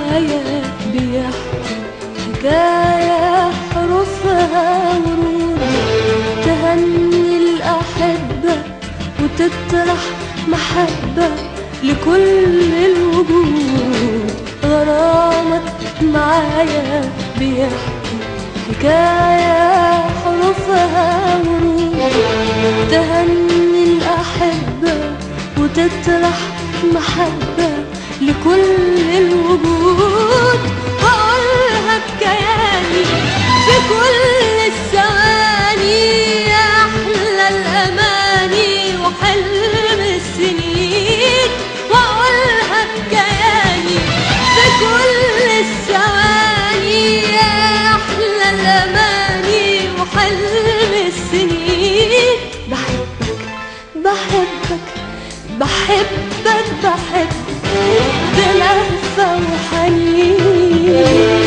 معايا بيحكي حكاية حروفها ورود تهني الأحبة وتطرح محبة لكل الوجود غرامك معايا بيحكي حكاية حروفها ورود تهني الأحبة وتطرح محبة لكل الوجود وأقولها بكياني في كل الثواني يا أحلى الأماني وحلم السنين وأقولها بكياني في كل الثواني يا أحلى الأماني وحلم السنين بحبك بحبك بحبك بحبك بلهفة وحنين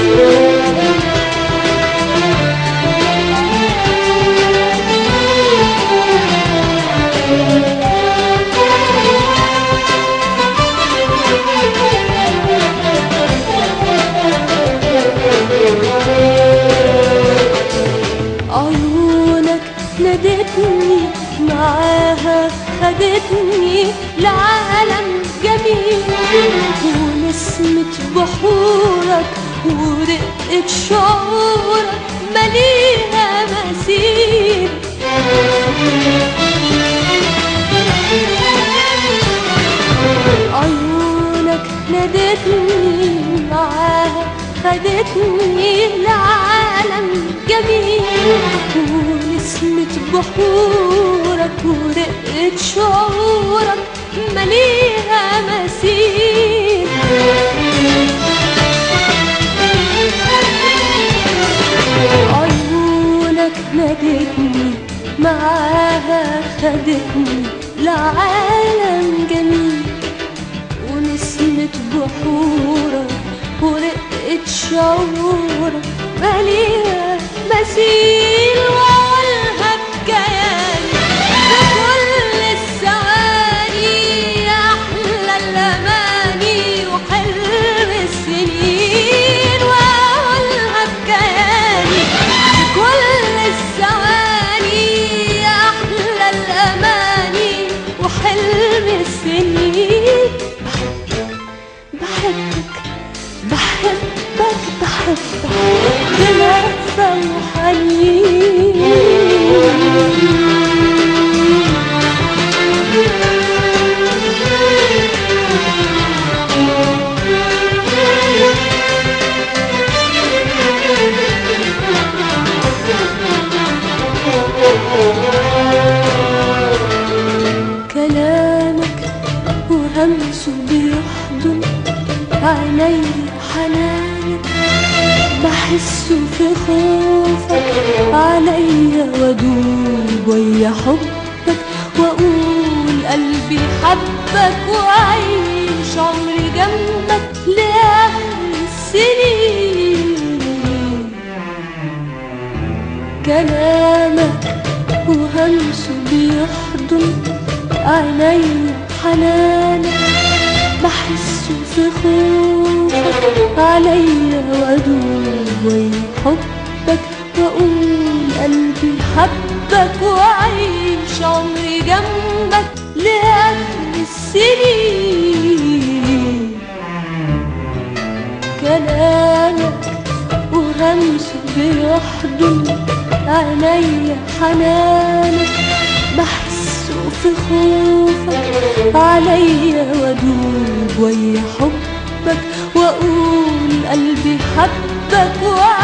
عيونك نادتني معاها خدتني لعالم جميل ونسمة بحورك ورقة شعورك مليها مثيل عيونك نادتني معاها خدتني لعالم جميل ونسمة بحورك ورقة شعورك مليها مثيل عيونك نادتني معاها خدتني لعالم جميل ونسمة بحورك ورقة شعورك مليها مثيل وأقولها بكياني بكل الثواني يا أحلى الأماني وحلم السنين وأقولها بكياني بكل الثواني يا أحلى الأماني وحلم السنين بحبك بحبك بحبك بلهفة وحنين كلامك وهمسه بيحضن عيني حنانك بحسه في خوفك عليا وادوب ويا حبك واقول قلبي حبك وعيش عمري جنبك لاخر السنين كلامك وهمسه بيحضن عيني حنانك بحسه في خوفك عليا وادوب ويا حبك واقول قلبي حبك واعيش عمري جنبك لاخر السنين كلامك وهمسه بيحضن عينيا حنانك بحسه في خوفك عليا وادوب ويا حبك واقول قلبي حبك وعيش